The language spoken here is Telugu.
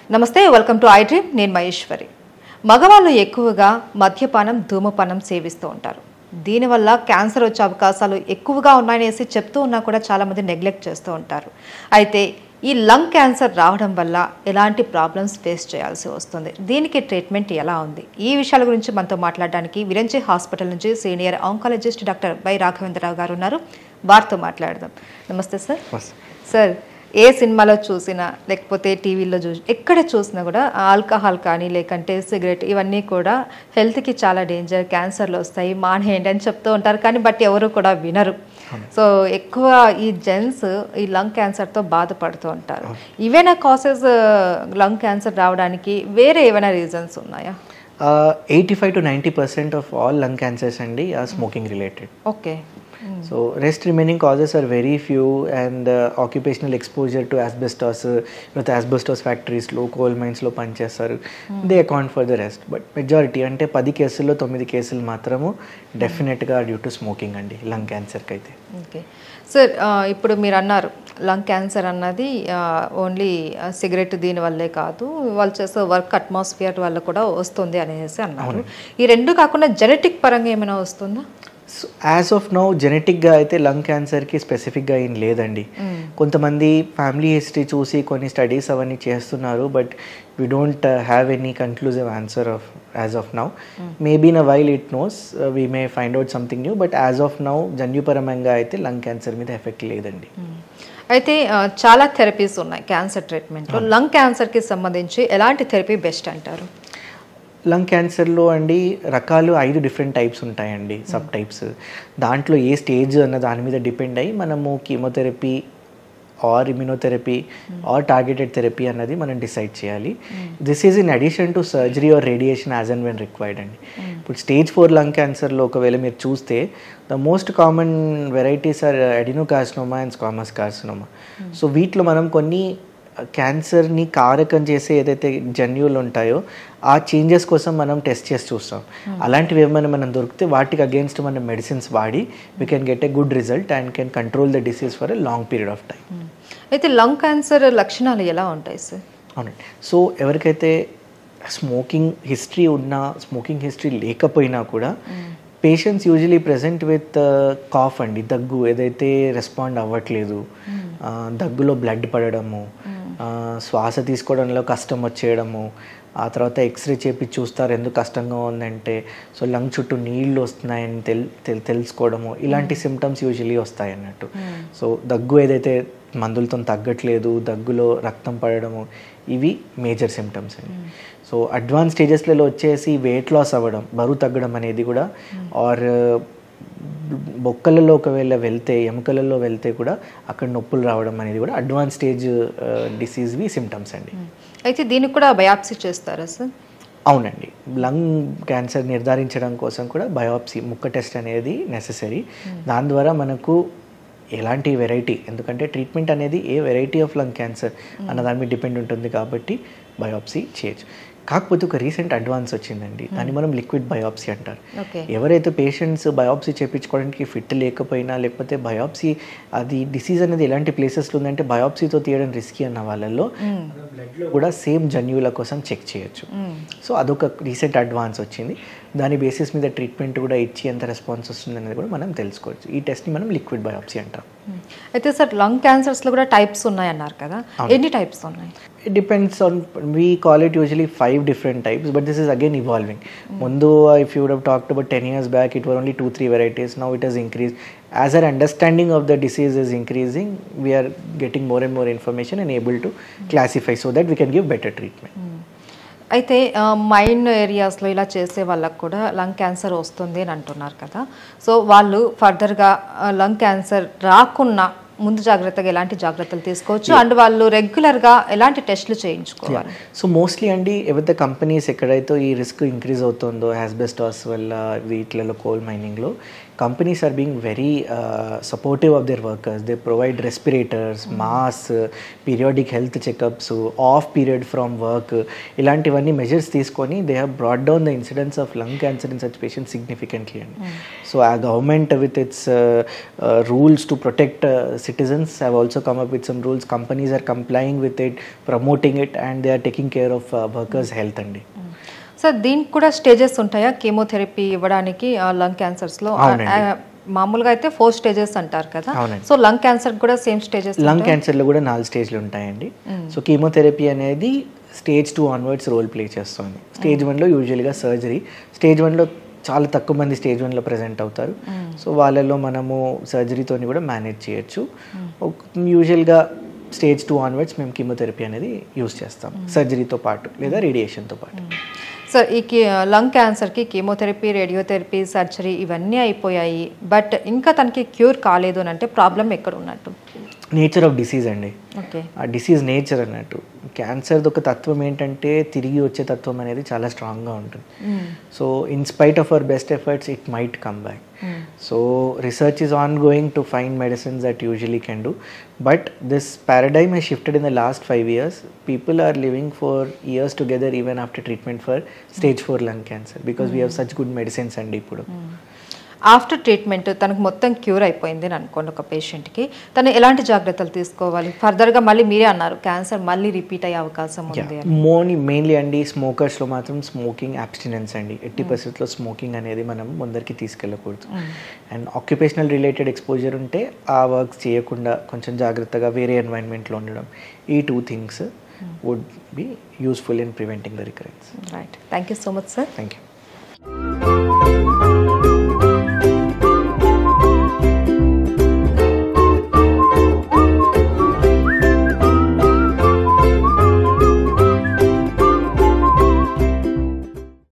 నమస్తే వెల్కమ్ టు ఐ డ్రీమ్ నేను మహేశ్వరి మగవాళ్ళు ఎక్కువగా మద్యపానం ధూమపానం సేవిస్తూ ఉంటారు దీనివల్ల క్యాన్సర్ వచ్చే అవకాశాలు ఎక్కువగా ఉన్నాయనేసి చెప్తూ ఉన్నా కూడా చాలామంది నెగ్లెక్ట్ చేస్తూ ఉంటారు అయితే ఈ లంగ్ క్యాన్సర్ రావడం వల్ల ఎలాంటి ప్రాబ్లమ్స్ ఫేస్ చేయాల్సి వస్తుంది దీనికి ట్రీట్మెంట్ ఎలా ఉంది ఈ విషయాల గురించి మనతో మాట్లాడడానికి విరంచి హాస్పిటల్ నుంచి senior oncologist doctor Y Raghavendra Rao గారు ఉన్నారు వారితో మాట్లాడదాం నమస్తే సార్ సార్ ఏ సినిమాలో చూసినా లేకపోతే టీవీలో చూసి ఎక్కడ చూసినా కూడా ఆల్కహాల్ కానీ లేకంటే సిగరెట్ ఇవన్నీ కూడా హెల్త్కి చాలా డేంజర్ క్యాన్సర్లు వస్తాయి మానేయండి అని చెప్తూ ఉంటారు కానీ బట్ ఎవరు కూడా వినరు సో ఎక్కువ ఈ జెంట్స్ ఈ లంగ్ క్యాన్సర్తో బాధపడుతూ ఉంటారు ఇవేనా కాసెస్ లంగ్ క్యాన్సర్ రావడానికి వేరే ఏమైనా రీజన్స్ ఉన్నాయా eighty five to ninety percent of all lung cancers అండి are smoking related okay so rest remaining causes are very few and occupational exposure to asbestos లేకపోతే ఆస్బెస్టాస్ ఫ్యాక్టరీస్లో కోల్ మైన్స్లో పనిచేస్తారు they account for the rest but majority అంటే పది కేసుల్లో తొమ్మిది కేసులు మాత్రము డెఫినెట్గా డ్యూ టు స్మోకింగ్ అండి లంగ్ క్యాన్సర్కి అయితే ఓకే సార్ ఆ, ఇప్పుడు మీరు అన్నారు లంగ్ క్యాన్సర్ అన్నది ఓన్లీ సిగరెట్ దీని వల్లే కాదు వాళ్ళు చేసే వర్క్ అట్మాస్ఫియర్ వల్ల కూడా వస్తుంది అనేసి అన్నారు ఈ రెండు కాకుండా జెనెటిక్ పరంగా ఏమైనా వస్తుందా సో యాజ్ ఆఫ్ నౌ జెనెటిక్గా అయితే లంగ్ క్యాన్సర్కి స్పెసిఫిక్గా ఏం లేదండి కొంతమంది ఫ్యామిలీ హిస్టరీ చూసి కొన్ని స్టడీస్ అవన్నీ చేస్తున్నారు but we don't have any conclusive answer of as of now maybe in a while it knows we may find out something new but as of now జన్యుపరమంగా అయితే లంగ్ క్యాన్సర్ మీద ఎఫెక్ట్ లేదండి అయితే ఆ, చాలా థెరపీస్ ఉన్నాయి క్యాన్సర్ ట్రీట్మెంట్లో లంగ్ క్యాన్సర్కి సంబంధించి ఎలాంటి థెరపీ బెస్ట్ అంటారు లంగ్ క్యాన్సర్లో అండి రకాలు ఐదు డిఫరెంట్ టైప్స్ ఉంటాయండి సబ్ టైప్స్ దాంట్లో ఏ స్టేజ్ అన్న దాని మీద డిపెండ్ అయ్యి మనము chemotherapy or immunotherapy or targeted therapy అన్నది మనం డిసైడ్ చేయాలి this is in addition to surgery or radiation as and when required అండి ఇప్పుడు స్టేజ్ ఫోర్ లంగ్ క్యాన్సర్లో ఒకవేళ మీరు చూస్తే the most common varieties are adenocarcinoma and squamous carcinoma so వీటిలో మనం కొన్ని క్యాన్సర్ని కారకం చేసే ఏదైతే జన్యువులు ఉంటాయో ఆ చేంజెస్ కోసం మనం టెస్ట్ చేసి చూస్తాం అలాంటివి ఏమైనా మనం దొరికితే వాటికి అగేన్స్ట్ మనం మెడిసిన్స్ వాడి we can get a good result and can control the disease for a long period of time అయితే లంగ్ క్యాన్సర్ లక్షణాలు ఎలా ఉంటాయి సార్ అవునండి సో ఎవరికైతే స్మోకింగ్ హిస్టరీ ఉన్నా స్మోకింగ్ హిస్టరీ లేకపోయినా కూడా patients usually present with cough అండి దగ్గు ఏదైతే రెస్పాండ్ అవ్వట్లేదు ఆ, దగ్గులో బ్లడ్ పడడము ఆ, శ్వాస తీసుకోవడంలో కష్టం వచ్చేయడము ఆ తర్వాత ఎక్స్రే చేపి చూస్తారు ఎందుకు కష్టంగా ఉందంటే సో లంగ్ చుట్టూ నీళ్లు వస్తున్నాయని తెల్ తెల్- తెలుసుకోవడము ఇలాంటి సిమ్టమ్స్ యూజువలీ వస్తాయి అన్నట్టు సో దగ్గు ఏదైతే మందులతో తగ్గట్లేదు దగ్గులో రక్తం పడడము ఇవి మేజర్ సిమ్టమ్స్ అండి సో అడ్వాన్స్ స్టేజెస్లలో వచ్చేసి వెయిట్ లాస్ అవ్వడం బరువు తగ్గడం అనేది కూడా ఆర్ బొక్కలలో ఒకవేళ వెళ్తే ఎముకలలో వెళ్తే కూడా అక్కడ నొప్పులు రావడం అనేది కూడా అడ్వాన్స్ స్టేజ్ డిసీజ్వి సిమ్టమ్స్ అండి అయితే దీనికి కూడా బయాప్సీ చేస్తారా సార్ అవునండి లంగ్ క్యాన్సర్ నిర్ధారించడం కోసం కూడా బయోప్సీ ముక్క టెస్ట్ అనేది నెససరీ దాని ద్వారా మనకు ఎలాంటి వెరైటీ ఎందుకంటే ట్రీట్మెంట్ అనేది ఏ వెరైటీ ఆఫ్ లంగ్ క్యాన్సర్ అన్న దాని మీద డిపెండ్ ఉంటుంది కాబట్టి బయోప్సీ చేయొచ్చు కాకపోతే ఒక రీసెంట్ అడ్వాన్స్ వచ్చిందండి దాన్ని మనం లిక్విడ్ బయోప్సీ అంటారు ఓకే ఎవరైతే పేషెంట్స్ బయోప్సీ చేయించుకోవడానికి ఫిట్ లేకపోయినా లేకపోతే బయోప్సీ అది డిసీజ్ అనేది ఎలాంటి ప్లేసెస్లో ఉందంటే బయోప్సీతో తీయడం రిస్కీ అన్న వాళ్ళల్లో బ్లడ్లో కూడా సేమ్ జన్యువుల కోసం చెక్ చేయొచ్చు సో అదొక రీసెంట్ అడ్వాన్స్ వచ్చింది దాని బేసిస్ మీద ట్రీట్మెంట్ కూడా ఇచ్చి ఎంత రెస్పాన్స్ వస్తుంది అనేది కూడా మనం తెలుసుకోవచ్చు ఈ టెస్ట్ని మనం లిక్విడ్ బయోప్సీ అంటాం అయితే సార్ లంగ్ క్యాన్సర్స్లో కూడా టైప్స్ ఉన్నాయన్నారు కదా ఎన్ని టైప్స్ ఉన్నాయి it depends on we call it usually five different types but this is again evolving ముందు if you would talked about ten years back it were only two three varieties now it has increase as our understanding of the disease is increasing we're getting more and more information and able to classify so that we can give better treatment అయితే మైండ్ ఏరియాస్లో ఇలా చేసే వాళ్ళకు కూడా లంగ్ క్యాన్సర్ వస్తుంది అని అంటున్నారు కదా సో వాళ్ళు ఫర్దర్గా లంగ్ క్యాన్సర్ రాకున్నా ముందు జాగ్రత్తగా ఎలాంటి జాగ్రత్తలు తీసుకోవచ్చు అండ్ వాళ్ళు రెగ్యులర్గా ఎలాంటి టెస్టులు చేయించుకోవాలి సో మోస్ట్లీ అండి ఎవరితే కంపెనీస్ ఎక్కడైతే ఈ రిస్క్ ఇంక్రీజ్ అవుతుందో హ్యాస్బెస్టాస్ వల్ల వీటిలలో కోల్ మైనింగ్లో companies are being very supportive of their workers they provide respirators mask periodic health checkups off period from work ఇలాంటివన్నీ మెజర్స్ తీసుకొని they have brought down the incidence of lung cancer in such patient significantly అండి so uh government with its rules to protect citizens have also come up with some rules companies are complying with it promoting it and they are taking care of uh, workers health అండి సార్ దీనికి కూడా స్టేజెస్ ఉంటాయా కీమోథెరపీ ఇవ్వడానికి లంగ్ క్యాన్సర్స్లో అవునండి. మామూలుగా అయితే ఫోర్ స్టేజెస్ అంటారు కదా అవునండి. సో లంగ్ క్యాన్సర్ కూడా సేమ్ స్టేజెస్ లంగ్ క్యాన్సర్లో కూడా నాలుగు స్టేజ్లు ఉంటాయండి సో కీమోథెరపీ అనేది stage two onwards role play చేస్తుంది స్టేజ్ వన్లో యూజువల్గా సర్జరీ స్టేజ్ వన్లో చాలా తక్కువ మంది స్టేజ్ వన్లో ప్రజెంట్ అవుతారు సో వాళ్ళలో మనము సర్జరీతోని కూడా మేనేజ్ చేయొచ్చు యూజువల్గా స్టేజ్ టూ ఆన్వర్డ్స్ మేము కీమోథెరపీ అనేది యూస్ చేస్తాం సర్జరీతో పాటు లేదా రేడియేషన్తో పాటు సార్ ఈ కి లంగ్ క్యాన్సర్కి కీమోథెరపీ రేడియోథెరపీ సర్జరీ ఇవన్నీ అయిపోయాయి బట్ ఇంకా తనకి క్యూర్ కాలేదు అని అంటే ప్రాబ్లం ఎక్కడ ఉన్నట్టు నేచర్ ఆఫ్ డిసీజ్ అండి ఓకే ఆ డిసీజ్ నేచర్ అన్నట్టు క్యాన్సర్ ఒక తత్వం ఏంటంటే తిరిగి వచ్చే తత్వం అనేది చాలా స్ట్రాంగ్గా ఉంటుంది so in spite of our best efforts it might come back so research is ongoing to find medicines that usually can do but this paradigm has shifted in the last five years people are living for years together even after treatment for stage four lung cancer because we have such good medicines అండి ఇప్పుడు ఆఫ్టర్ ట్రీట్మెంట్ తనకు మొత్తం క్యూర్ అయిపోయింది అని అనుకోండి ఒక పేషెంట్కి తను ఎలాంటి జాగ్రత్తలు తీసుకోవాలి ఫర్దర్గా మళ్ళీ మీరే అన్నారు క్యాన్సర్ మళ్ళీ రిపీట్ అయ్యే అవకాశం ఉంది అని మోని మెయిన్లీ అండి స్మోకర్స్లో మాత్రం స్మోకింగ్ అబ్స్టినెన్స్ అండి ఎట్టి పరిస్థితుల్లో స్మోకింగ్ అనేది మనం ముందరికి తీసుకెళ్ళకూడదు అండ్ ఆక్యుపేషనల్ రిలేటెడ్ ఎక్స్పోజర్ ఉంటే ఆ వర్క్స్ చేయకుండా కొంచెం జాగ్రత్తగా వేరే ఎన్వైరన్మెంట్లో ఉండడం ఈ two things would be useful in preventing the recurrence right thank you so much sir thank you